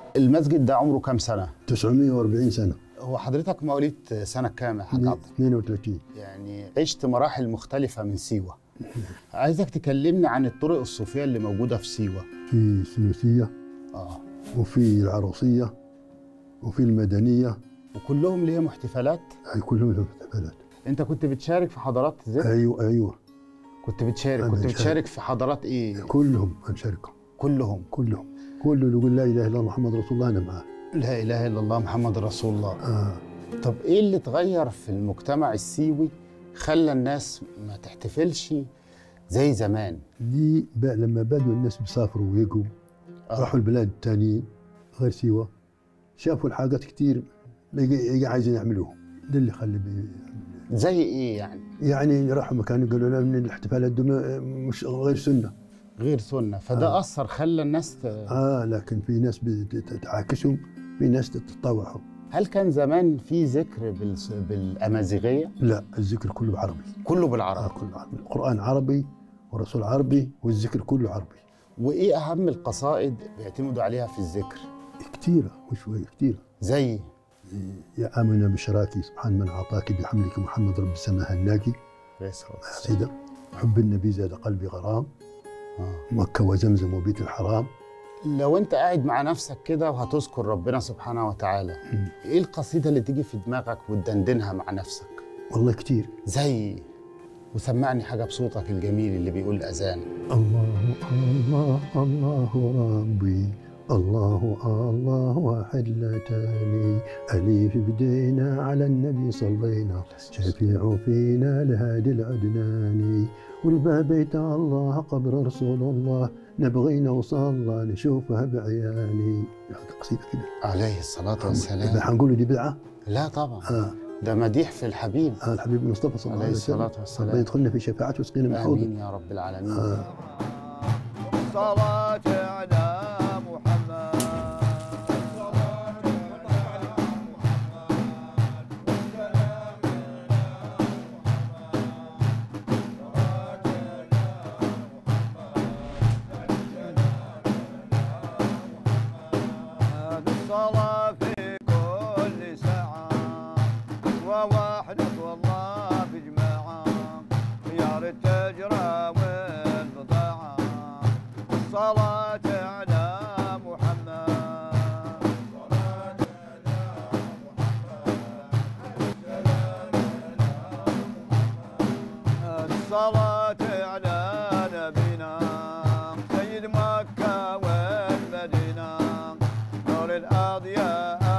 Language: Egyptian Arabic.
المسجد ده عمره كام سنة؟ 940 سنة هو حضرتك مواليد سنة كام يا حاج عبد؟ 32 يعني عشت مراحل مختلفة من سيوة عايزك تكلمني عن الطرق الصوفية اللي موجودة في سيوة في السنوسية اه وفي العروسية وفي المدنية وكلهم ليهم احتفالات هاي كلهم لهم احتفالات انت كنت بتشارك في حضارات ذكر ايوه ايوه كنت بتشارك أنا كنت بشارك. بتشارك في حضارات ايه كلهم انشاركهم كلهم كلهم كله اللي يقول لا اله الا الله محمد رسول الله انا معاه لا اله الا الله محمد رسول الله آه. طب ايه اللي اتغير في المجتمع السيوي خلى الناس ما تحتفلش زي زمان دي بقى لما بدوا الناس بيسافروا ويجوا آه. راحوا البلاد الثانيين غير سيوة شافوا الحاجات كتير يجي يجي عايزين يعملوها ده اللي خلي بي زي ايه يعني يعني راحوا مكان قالوا لنا ان الاحتفالات دي ما- مش غير سنه غير سنه فده آه. اثر خلى الناس ت... اه لكن في ناس بتعاكسهم في ناس تتطوعوا هل كان زمان في ذكر بالس... بالامازيغيه لا الذكر كله عربي كله آه بالعربي كله عربي القران عربي والرسول عربي والذكر كله عربي وايه اهم القصائد بيعتمدوا عليها في الذكر كثيره وشويه كثيره زي يا آمنة بشراكي سبحان من أعطاك بحملك محمد رب السماء هناكي سيدة حب النبي زاد قلبي غرام آه. مكة وزمزم وبيت الحرام لو انت قاعد مع نفسك كده وهتذكر ربنا سبحانه وتعالى مم. ايه القصيده اللي تيجي في دماغك وتدندنها مع نفسك والله كثير زي وسمعني حاجه بصوتك الجميل اللي بيقول اذان الله الله الله ربي الله الله واحد لا تاني أليف بدينا على النبي صلينا شفيع فينا لهادي العدناني والباب بيت الله قبر رسول الله نبغي نوصل الله نشوفها بعياني هذه قصيدة كده عليه الصلاه إذا والسلام حنقول دي بدعة لا طبعا آه. ده مديح في الحبيب آه الحبيب المصطفى صلى الله عليه عليه وسلم الصلاه والسلام ربنا يدخلنا في شفاعته ويسقينا من حوضه امين يا رب العالمين آه. صلاة على محمد الصلاة في كل ساعة ووحدة والله في جماعة خيار التجرى والبضاعة الصلاة على محمد الصلاة على نبينا سيد مكة والمدينة نور الأضياء